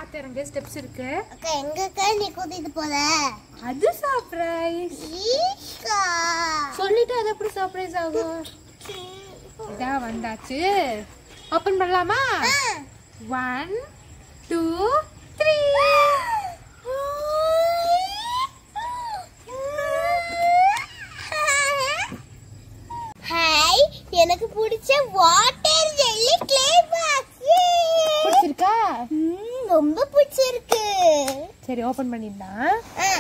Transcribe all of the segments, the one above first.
பாத்துறங்க steps இருக்கு அக்கா எங்கக்கா நீ கூட்டிட்டு போற அது சர்ப்ரைஸ் ஈஸ்கா சொல்லிட்டு அது எப்படி சர்ப்ரைஸ் ஆகும் இதா வந்தாச்சு ஓபன் பண்ணலாமா ஒன் டூ த்ரீ ஹாய் எனக்கு பிடிச்ச வாட்டர் ஜெல்லி க்ளே பாக்ஸ் பிடிச்சிருக்கா ரொம்ப பிடிச்சிருக்கு சரி ஓபன் பண்ணிடலாம் ஆ,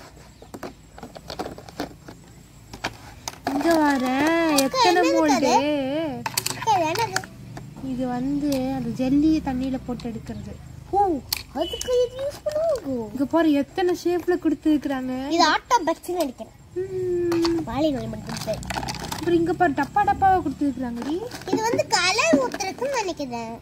இங்க வரேன் எத்தனை என்னது மோல்டு அக்கா, என்னது? இது வந்து அந்த ஜெல்லி தண்ணியில போட்டு எடுக்கிறது ஓ அதுக்கு இது யூஸ் பண்ணுவோம் இங்க பாரு எத்தனை ஷேப்ல கொடுத்துருக்காங்க இது ஆட்டோ பக்ஸ் நினைக்கிறேன் வாலி மட்டும் அப்புறம் இங்க பாரு டப்பா டப்பாவா கொடுத்துருக்காங்கடி இது வந்து கலர் ஊத்துறதுன்னு நினைக்கிறேன்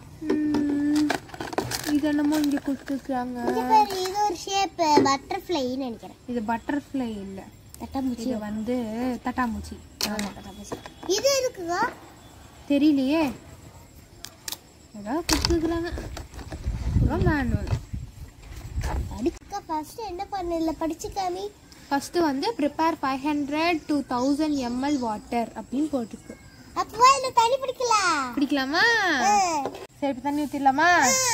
இது என்னமோ இங்க கொடுத்துருக்காங்க இங்க பாரு இது ஒரு ஷேப் பட்டர்ஃப்ளைன்னு நினைக்கிறேன் இது பட்டர்ஃப்ளை இல்ல தட்டாம்பூச்சி இது வந்து தட்டாம்பூச்சி ஆமா தட்டாம்பூச்சி இது இருக்குதா தெரியலையே ஏதாவது கொடுத்துருக்குறாங்க மேனுவல் அடிக்கா ஃபர்ஸ்ட் என்ன பண்ணல படிச்சு காமி ஃபர்ஸ்ட் வந்து prepare five hundred to thousand ml water அப்படின்னு போட்டிருக்கு அப்போ இந்த தண்ணி பிடிக்கலாம் பிடிக்கலாமா சரி இப்போ தண்ணி ஊற்றிடலாமா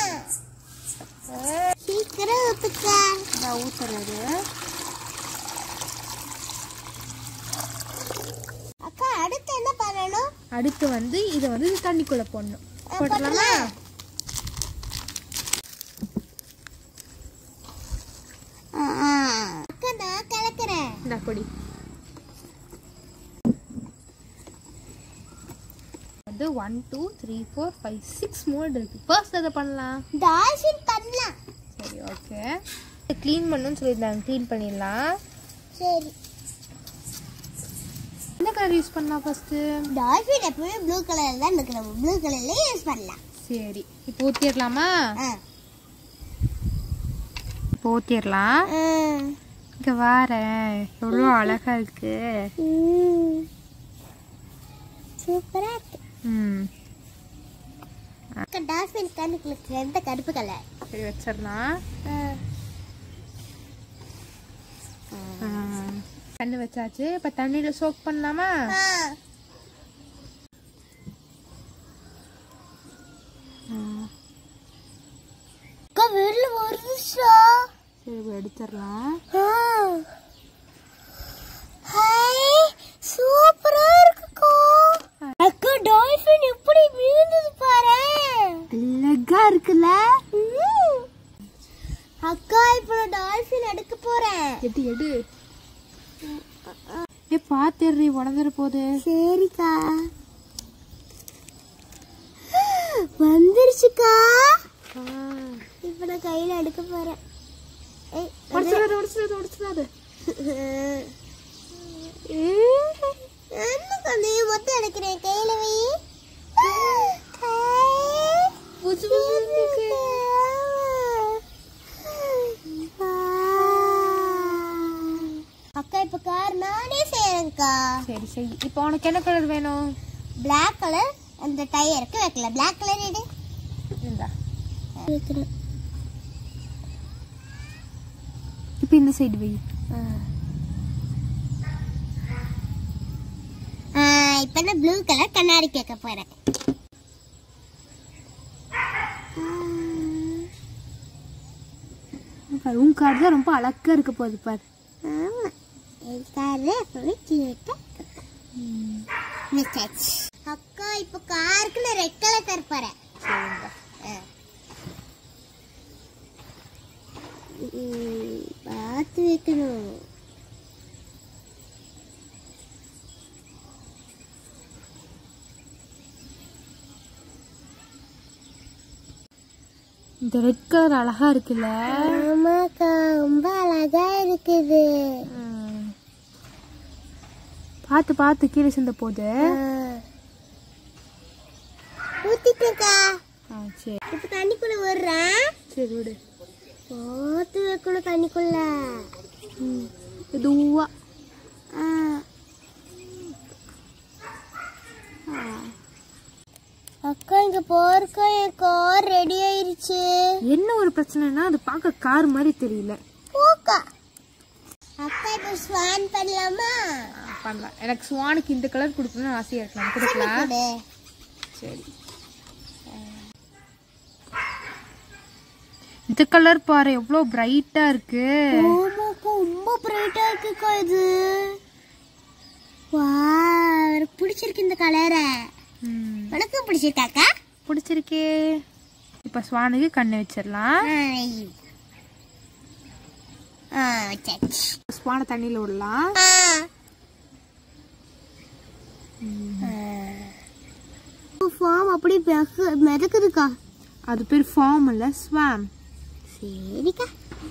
சீக்கிரம் ஊத்துக்கா நான் ஊற்றுறது அக்கா அடுத்து என்ன பண்ணணும் அடுத்து வந்து இதை வந்து தண்ணிக்குள்ளே போடணும் போட்டுடலாமா அக்கா நான் கலக்குறேன் இந்த பொடி வந்து one two three four five six mould இருக்கு ஃபர்ஸ்ட் அதை பண்ணலாம் டால்ஃபின் பண்ணலாம் சரி ஓகே க்ளீன் பண்ணணும்னு சொல்லியிருந்தாங்க க்ளீன் பண்ணிடலாம் சரி என்ன கலர் யூஸ் பண்ணலாம் ஃபர்ஸ்ட்டு டால்ஃபின் எப்பவுமே ப்ளூ கலர்ல தான் இருக்கு நம்ம ப்ளூ கலர்ல யூஸ் பண்ணலாம் சரி இப்போ ஊற்றிடலாமா ஆ. இப்போ ஊற்றிடலாம் ம். இங்கே வாரேன் எவ்வளோ அழகா இருக்கு ம். சூப்பரா இருக்கு ம் அக்கா டால்ஃபின் கண்ணுக்குள்ள எந்த கருப்பு கலர் சரி வச்சிடலாம் தண்ணி வச்சாச்சு இப்போ தண்ணியில் சோக் பண்ணலாமா அக்கா வெளில வருதுச்சா சரி இப்போ எடுத்துடலாம் ஹாய் சூப்பரா இருக்குக்கா அக்கா டால்ஃபின் எப்படி விழுந்தது பாரு அழகா இருக்குல்ல ம். அக்கா இப்போ நான் டால்ஃபின் எடுக்க போறேன் எடு எடு ஏ பார்த்துடுறி உடஞ்சிட போகுது சரிக்கா வந்துருச்சுக்கா இப்போ நான் கையில எடுக்க போறேன் ஏய், உடச்சிடாது உடச்சிடாது உடச்சிடாது என்னக்கா நீ மொத்தம் எடுக்கிறேன் கையில வை புதுசு புதுசு இருக்கு. அக்கா இப்ப கார் நானே செய்யறேன்க்கா சரி சரி இப்போ உனக்கு என்ன கலர் வேணும் பிளாக் கலர் அந்த டயருக்கு வைக்கல பிளாக் கலர் எடு இந்தா வைக்கிறேன் இப்போ இந்த சைடு வை இப்போ நான் ப்ளூ கலர் கண்ணாடி கேட்க போறேன் பாரு உன் கார் தான் ரொம்ப அழகா இருக்க போகுது பாரு ஆமா என் கார் எப்பவுமே கியூட்டா மிஸ்டேக்ஸ் அக்கா இப்போ காருக்கு நான் ரெட் கலர் தர போறேன் ம், பார்த்து வைக்கணும் இந்த ரெட் கலர் அழகா இருக்குல்ல ஆமாக்கா ரொம்ப அழகா இருக்குது பார்த்து பார்த்து கீழே சிந்த போகுது ஊத்திட்டேக்கா ஆ சரி இப்போ தண்ணிக்குள்ள விடுறேன் சரி விடு பார்த்து வைக்கணும் தண்ணிக்குள்ள மெதுவா ஆ. அக்கா இங்க போர்க்கா என் கார் ரெடி ஆயிருச்சு என்ன ஒரு பிரச்சனைனா அது பார்க்க கார் மாதிரி தெரியல போக்கா அக்கா இப்போ ஸ்வான் பண்ணலாமா ஆ, பண்ணலாம் எனக்கு சுவானுக்கு இந்த கலர் கொடுக்கணும்னு ஆசையா இருக்கலாம் கொடுக்கலாம் கொடு. சரி இந்த கலர் பாரு எவ்வளோ பிரைட்டா இருக்கு ஆமாக்கா ரொம்ப பிரைட்டா இருக்குக்கா இது வா எனக்கு பிடிச்சிருக்கு இந்த கலரை ம், உனக்கும் பிடிச்சிருக்காக்கா பிடிச்சிருக்கே இப்போ சுவானுக்கு கண்ணு வச்சிடலாம் ஆ வச்சாச்சு சுவானை தண்ணியில் விடலாம் ஆ ஃபார்ம் அப்படியே மிதக்கு- மிதக்குதுக்கா அது பேர் ஃபார்ம் இல்ல ஸ்வாம் சரிக்கா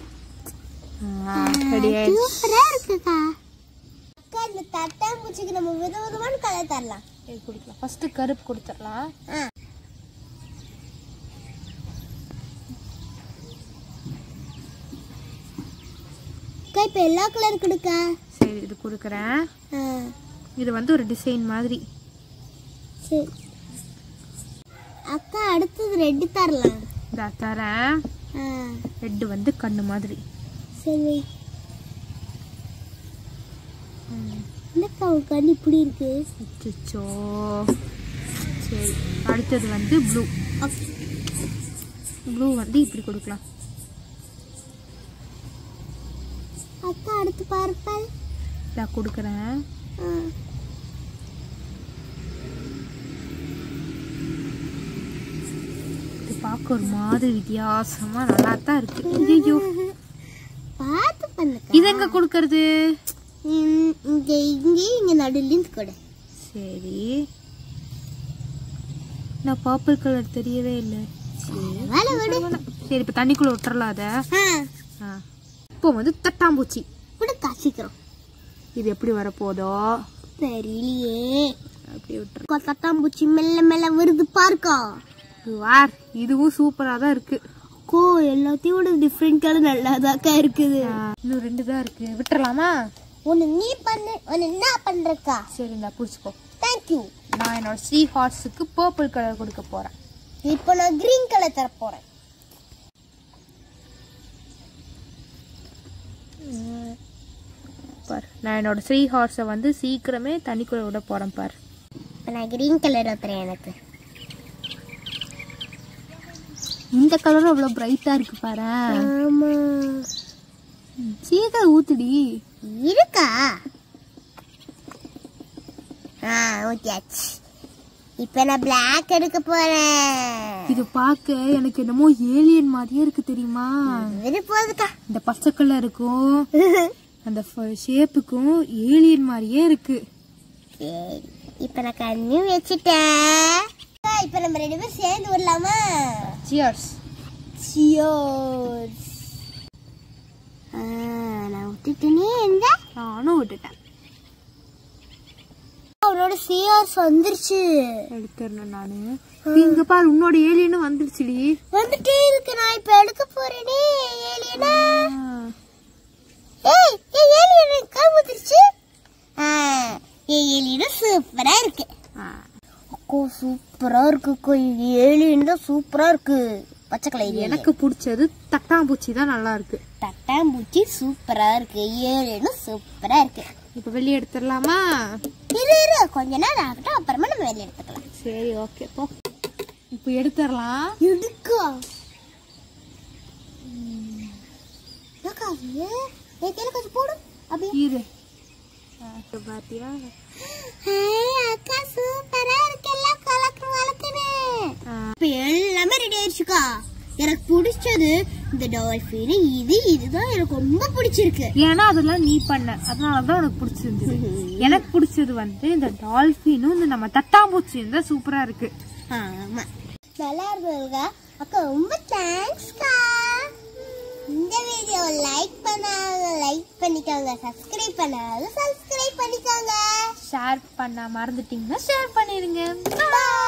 ரெடி ஆயிடுச்சு சூப்பரா இருக்குக்கா அக்கா இந்த தட்டாம்பூச்சிக்கு நம்ம விதவிதமான கலர் தரலாம் இது கொடுக்கலாம் ஃபர்ஸ்ட் கருப்பு கொடுத்துடலாம் ஆ அக்கா இப்போ எல்லா கலர் கொடுக்க சரி இது கொடுக்குறேன் ஆ இது வந்து ஒரு டிசைன் மாதிரி சரி அக்கா அடுத்தது ரெட்டு தரலாம் இதா தரேன் ஆ ரெட்டு வந்து கண்ணு மாதிரி சரி என்னக்கா உன் கண்ணு இப்படி இருக்கு அச்சோ சரி அடுத்தது வந்து ப்ளூ ஓகே ப்ளூ வந்து இப்படி கொடுக்கலாம் அக்கா அடுத்து பர்பிள் இதா கொடுக்குறேன் ஆ இது பார்க்க ஒரு மாதிரி வித்தியாசமா நல்லா தான் இருக்கு ஐயோ பார்த்து பண்ணுக்கா இது எங்க கொடுக்கறது இங்க இங்க இங்கே இங்க நடுலேருந்து கொடு சரி நான் பர்பிள் கலர் தெரியவே இல்லை வேலை விடு சரி இப்போ தண்ணிக்குள்ள விட்டுறலாம் அதை ஆ ஆ. இப்போ வந்து தட்டாம்பூச்சி விடுக்கா சீக்கிரம் இது எப்படி வரப்போதோ தெரியலையே அப்படி விட்டுரு அக்கா, தட்டாம்பூச்சி மெல்ல மெல்ல வருது பார்க்கா வார் இதுவும் சூப்பரா தான் இருக்கு கோ எல்லாத்தையும் விட டிஃப்ரெண்ட் கலர் நல்லாதாக்கா இருக்குது ஆ, இன்னும் ரெண்டு தான் இருக்கு விட்டுறலாமா ஒன்னு நீ பண்ணு ஒன்னு நான் பண்றக்கா சரி இந்த பிடிச்சிக்கோ தேங்க்யூ நான் என்னோட சீ ஹார்ஸுக்கு பர்பிள் கலர் கொடுக்க போறேன் இப்போ நான் கிரீன் கலர் தர போறேன் பார் நான் என்னோட சீ ஹார்ஸை வந்து சீக்கிரமே தண்ணிக்குள்ள விட போறேன் பார் இப்போ நான் கிரீன் கலர் ஊத்துறேன் எனக்கு இந்த கலரும் அவ்வளோ பிரைட்டா இருக்கு பாரு ஆமா சீக்கிரம் ஊத்துடி இருக்கா ஆ ஊத்தியாச்சு இப்போ நான் பிளாக் எடுக்க போறேன் இது பார்க்க எனக்கு என்னமோ ஏலியன் மாதிரியே இருக்கு தெரியுமா இது போதுக்கா இந்த பச்சை கலருக்கும் அந்த ஷேப்புக்கும் ஏலியன் மாதிரியே இருக்கு சரி இப்போ நான் கண்ணு வச்சுட்டேன் இப்போ நம்ம ரெண்டு பேரும் சேர்ந்து விடலாமா சியர்ஸ் சியோஸ் நான் விட்டுட்டேனே எங்க நானும் விட்டுட்டேன் அவனோட சியார்ஸ் வந்துருச்சு எடுத்துறேன் நானு இங்க பாரு உன்னோட ஏலியனும் வந்துருச்சுடி வந்துட்டே இருக்கு நான் இப்ப எடுக்க போறேனே ஏலியனா ஆ. ஏய் ஏய் ஏலியன் கால் வந்துருச்சு ஆ ஏய் ஏலியன் சூப்பரா இருக்கு ஆ. அக்கோ சூப்பரா இருக்கு அக்கோ ஏலியன் தான் சூப்பரா இருக்கு பச்சை கலர் எனக்கு பிடிச்சது தட்டாம்பூச்சி தான் நல்லா இருக்கு தட்டாம்பூச்சி சூப்பரா இருக்கு ஏலியனும் சூப்பரா இருக்கு இப்ப வெளியே எடுத்துடலாமா இரு இரு கொஞ்ச நேரம் ஆகட்டும் அப்புறமா நம்ம வெளியே எடுத்துக்கலாம் சரி ஓகே போ இப்போ எடுத்துடலாம் எடுக்கா என்னக்கா அது என் கையில கொஞ்சம் போடு அப்படியே இரு ஆ, இப்ப பாத்தியா ஏய், அக்கா சூப்பரா இருக்கு எல்லாம் கலக்கு வளக்குன்னு ஆ, இப்ப எல்லாமே ரெடி ஆயிடுச்சுக்கா எனக்கு பிடிச்சது இந்த டால்பின் இது இதுதான் எனக்கு ரொம்ப பிடிச்சிருக்கு ஏன்னா அதெல்லாம் நீ பண்ண அதனாலதான் உனக்கு பிடிச்சிருந்தது எனக்கு பிடிச்சது வந்து இந்த டால்பினும் இந்த நம்ம தட்டாம்பூச்சியும் தான் சூப்பரா இருக்கு ஆமா நல்லா இருந்ததுக்கா அக்கா ரொம்ப தேங்க்ஸ்க்கா இந்த வீடியோ லைக் பண்ணாங்க லைக் பண்ணிக்கோங்க சப்ஸ்கிரைப் பண்ணாங்க சப்ஸ்கிரைப் பண்ணிக்கோங்க ஷேர் பண்ண மறந்துட்டீங்கன்னா ஷேர் பண்ணிருங்க Bye.